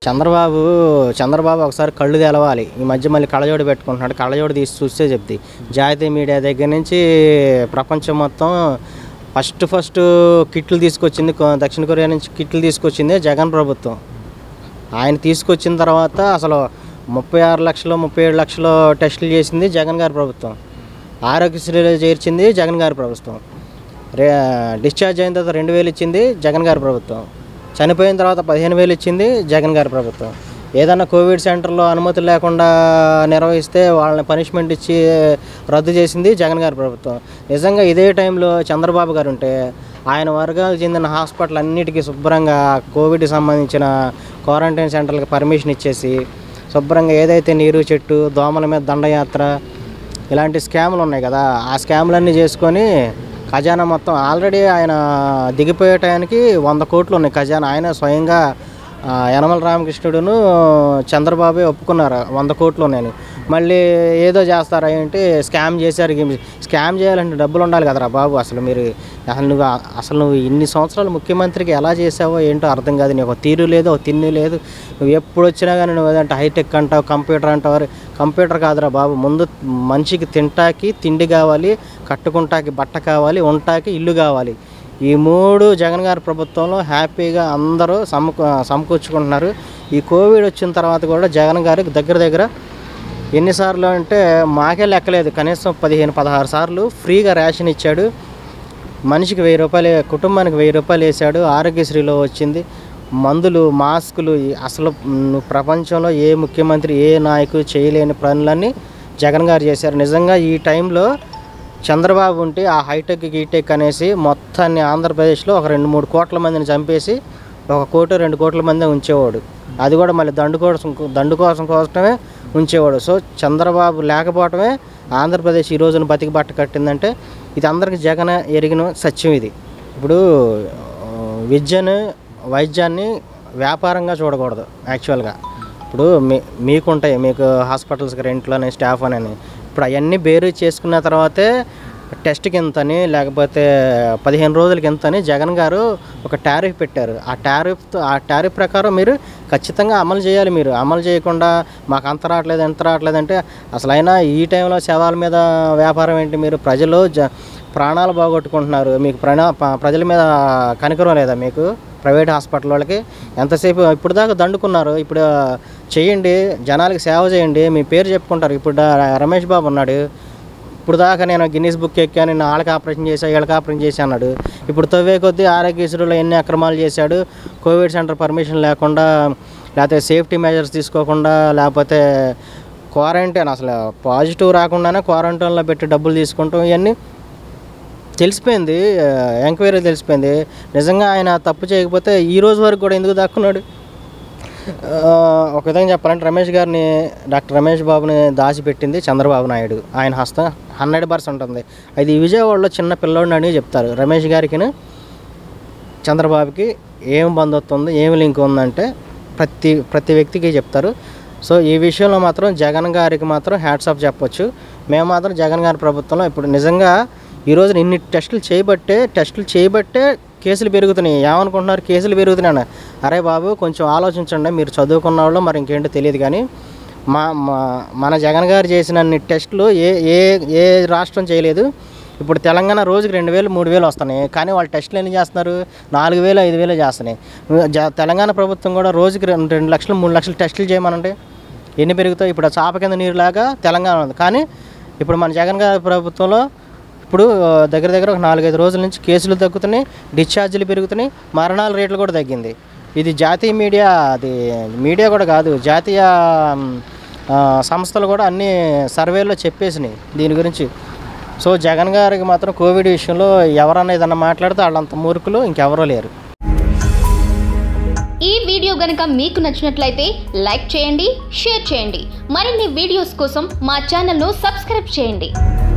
చంద్రబాబు చంద్రబాబు ఒకసారి కళ్ళు తెలవాలి ఈ మధ్య మళ్ళీ కళ్ళజోడు పెట్టుకుంటున్నాడు కళ్ళజోడు తీసి చూస్తే చెప్తే జాతీయ మీడియా దగ్గర నుంచి ప్రపంచం మొత్తం ఫస్ట్ ఫస్ట్ కిట్లు తీసుకొచ్చింది కొ- దక్షిణ కొరియా నుంచి కిట్లు తీసుకొచ్చింది జగన్ ప్రభుత్వం ఆయన తీసుకొచ్చిన తర్వాత అసలు ముప్పై ఆరు లక్షలు ముప్పై ఏడు లక్షలు టెస్టులు చేసింది జగన్ గారి ప్రభుత్వం ఆరోగ్యశ్రీలో చేర్చింది జగన్ గారి ప్రభుత్వం రే డిశ్చార్జ్ అయిన తర్వాత రెండు వేలు ఇచ్చింది జగన్ గారి ప్రభుత్వం చనిపోయిన తర్వాత పదిహేను వేలు ఇచ్చింది జగన్ గారి ప్రభుత్వం ఏదన్నా కోవిడ్ సెంటర్లో అనుమతి లేకుండా నిర్వహిస్తే వాళ్ళని పనిష్మెంట్ ఇచ్చి రద్దు చేసింది జగన్ గారి ప్రభుత్వం నిజంగా ఇదే టైంలో చంద్రబాబు గారు ఉంటే ఆయన వర్గాలకు చెందిన హాస్పిటల్ అన్నిటికీ శుభ్రంగా కోవిడ్కి సంబంధించిన క్వారంటైన్ సెంటర్లకు పర్మిషన్ ఇచ్చేసి శుభ్రంగా ఏదైతే నీరు చెట్టు దోమల మీద దండయాత్ర ఇలాంటి స్కాములు ఉన్నాయి కదా ఆ స్కాములన్నీ చేసుకొని ఖజానా మొత్తం ఆల్రెడీ ఆయన దిగిపోయే టయానికి వంద కోట్లు ఉన్నాయి ఖజానా ఆయన స్వయంగా ఆ, యనమల రామకృష్ణుడును చంద్రబాబే ఒప్పుకున్నారు వంద కోట్లు ఉన్నాయని మళ్ళీ ఏదో చేస్తారా ఏంటి స్కామ్ చేశారు గిమ్- స్కామ్ చేయాలంటే డబ్బులు ఉండాలి కదరా బాబు అసలు మీరు అసలు నువ్వు ఆ- అసలు నువ్వు ఇన్ని సంవత్సరాలు ముఖ్యమంత్రికి ఎలా చేసావో ఏంటో అర్థం కాదు నీకు ఒక తీరు లేదు ఒక తిన్ను లేదు నువ్వు ఎప్పుడు వచ్చినా కానీ నువ్వు ఏదంటే హైటెక్ అంటావు కంప్యూటర్ అంటావు అరే కంప్యూటర్ కాదురా బాబు ముందు మనిషికి తింటాకి తిండి కావాలి కట్టుకుంటాకి బట్ట కావాలి ఉంటాకి ఇల్లు కావాలి ఈ మూడు జగన్ గారి ప్రభుత్వంలో హ్యాపీగా అందరూ సమకూ సమకూర్చుకుంటున్నారు ఈ కోవిడ్ వచ్చిన తర్వాత కూడా జగన్ గారికి దగ్గర దగ్గర ఎన్నిసార్లు అంటే మాకే లెక్కలేదు కనీసం పదిహేను పదహారు సార్లు ఫ్రీగా రేషన్ ఇచ్చాడు మనిషికి వెయ్యి రూపాయలు కుటుంబానికి వెయ్యి రూపాయలు వేసాడు ఆరోగ్యశ్రీలో వచ్చింది మందులు మాస్కులు ఈ అసలు మ్, ప్రపంచంలో ఏ ముఖ్యమంత్రి ఏ నాయకుడు చేయలేని పనులన్నీ జగన్ గారు చేశారు నిజంగా ఈ టైంలో చంద్రబాబు ఉంటే ఆ హైటెక్ గీటెక్ అనేసి మొత్తాన్ని ఆంధ్రప్రదేశ్లో ఒక రెండు మూడు కోట్ల మందిని చంపేసి ఒక కోటి రెండు కోట్ల మంది ఉంచేవాడు అది కూడా మళ్ళీ దండు కోసం దండు కోసం కోసమే ఉంచేవాడు సో చంద్రబాబు లేకపోవటమే ఆంధ్రప్రదేశ్ ఈ రోజున బతికి బట్ట కట్టిందంటే ఇది అందరికి జగన్ ఎరిగిన సత్యం ఇది ఇప్పుడు ఆ, విద్యను వైద్యాన్ని వ్యాపారంగా చూడకూడదు యాక్చువల్గా ఇప్పుడు మీ మీకుంటాయి మీకు హాస్పిటల్స్కి రెంట్లోని స్టాఫ్ అని ఇప్పుడు అవన్నీ బేరు చేసుకున్న తర్వాతే టెస్ట్కి ఎంతని లేకపోతే పదిహేను రోజులకి ఎంతని జగన్ గారు ఒక టారిఫ్ పెట్టారు ఆ టారిఫ్తో ఆ టారిఫ్ ప్రకారం మీరు ఖచ్చితంగా అమలు చేయాలి మీరు అమలు చేయకుండా మాకు అంత రావట్లేదు ఎంత రావట్లేదు అంటే అసలు అయినా ఈ టైంలో శవాల మీద వ్యాపారం ఏంటి మీరు ప్రజలు జ ప్రాణాలు బాగొట్టుకుంటున్నారు మీకు ప్రణా ప- ప్రజల మీద కనికరం లేదా మీకు ప్రైవేట్ హాస్పిటల్ వాళ్ళకి ఎంతసేపు ఇప్పుడు దాకా దండుకున్నారు ఇప్పుడు చేయండి జనాలకి సేవ చేయండి మీ పేరు చెప్పుకుంటారు ఇప్పుడు డా- రమేష్ బాబు ఉన్నాడు ఇప్పుడు దాకా నేను గిన్నీస్ బుక్ ఎక్కాను నేను వాళ్ళకి ఆపరేషన్ చేశా వీళ్ళకి ఆపరేషన్ చేశా అన్నాడు ఇప్పుడు తవ్వే కొద్దీ ఆరోగ్యశ్రీలో ఎన్ని అక్రమాలు చేశాడు కోవిడ్ సెంటర్ పర్మిషన్ లేకుండా లేకపోతే సేఫ్టీ మెజర్స్ తీసుకోకుండా లేకపోతే క్వారంటైన్ అసలు పాజిటివ్ రాకుండానే క్వారంటైన్లో పెట్టి డబ్బులు తీసుకుంటాం ఇవన్నీ తెలిసిపోయింది ఎంక్వైరీ తెలిసిపోయింది నిజంగా ఆయన తప్పు చేయకపోతే ఈ రోజు వరకు కూడా ఎందుకు దాక్కున్నాడు ఆ, ఒక విధంగా చెప్పాలంటే రమేష్ గారిని డాక్టర్ రమేష్ బాబుని దాచిపెట్టింది చంద్రబాబు నాయుడు ఆయన హస్తం హండ్రెడ్ పర్సెంట్ ఉంది అది విజయవాడలో చిన్న పిల్లోడిని అని చెప్తారు రమేష్ గారికి చంద్రబాబుకి ఏం బంధుత్వం ఉంది ఏం లింక్ ఉందంటే ప్రతి ప్రతి వ్యక్తికి చెప్తారు సో ఈ విషయంలో మాత్రం జగన్ గారికి మాత్రం హ్యాట్స్ ఆఫ్ చెప్పొచ్చు మేము మాత్రం జగన్ గారి ప్రభుత్వంలో ఇప్పుడు నిజంగా ఈ రోజున ఇన్ని టెస్టులు చేయబట్టే టెస్టులు చేయబట్టే కేసులు పెరుగుతున్నాయి ఏమనుకుంటున్నారు కేసులు పెరుగుతున్నాయి అరే బాబు కొంచెం ఆలోచించండి మీరు చదువుకున్న వాళ్ళు మరి ఇంకేంటో తెలియదు కానీ మా మా- మన జగన్ గారు చేసిన అన్ని టెస్టులు ఏ ఏ ఏ రాష్ట్రం చేయలేదు ఇప్పుడు తెలంగాణ రోజుకి రెండు వేలు మూడు వేలు వస్తున్నాయి కానీ వాళ్ళు టెస్టులు ఎన్ని చేస్తున్నారు నాలుగు వేలు ఐదు వేలు చేస్తున్నాయి జ తెలంగాణ ప్రభుత్వం కూడా రోజుకి రెండు రెండు లక్షలు మూడు లక్షలు టెస్టులు చేయమనండి ఎన్ని పెరుగుతాయి ఇప్పుడు ఆ చాప కింద నీరులాగా తెలంగాణ ఉంది కానీ ఇప్పుడు మన జగన్ గారి ప్రభుత్వంలో ఇప్పుడు ఆ, దగ్గర దగ్గర ఒక నాలుగైదు రోజుల నుంచి కేసులు తగ్గుతున్నాయి డిశ్చార్జీలు పెరుగుతున్నాయి మరణాల రేట్లు కూడా తగ్గింది ఇది జాతీయ మీడియా అది మీడియా కూడా కాదు జాతీయ మ్, ఆ, సంస్థలు కూడా అన్ని సర్వేలో చెప్పేసినాయి దీని గురించి సో జగన్ గారికి మాత్రం కోవిడ్ విషయంలో ఎవరన్నా ఏదన్నా మాట్లాడితే వాళ్ళంత మూర్ఖులు ఇంకెవరూ లేరు ఈ వీడియో గనుక మీకు నచ్చినట్లయితే లైక్ చేయండి షేర్ చేయండి మరిన్ని వీడియోస్ కోసం మా ఛానల్ను సబ్స్క్రైబ్ చేయండి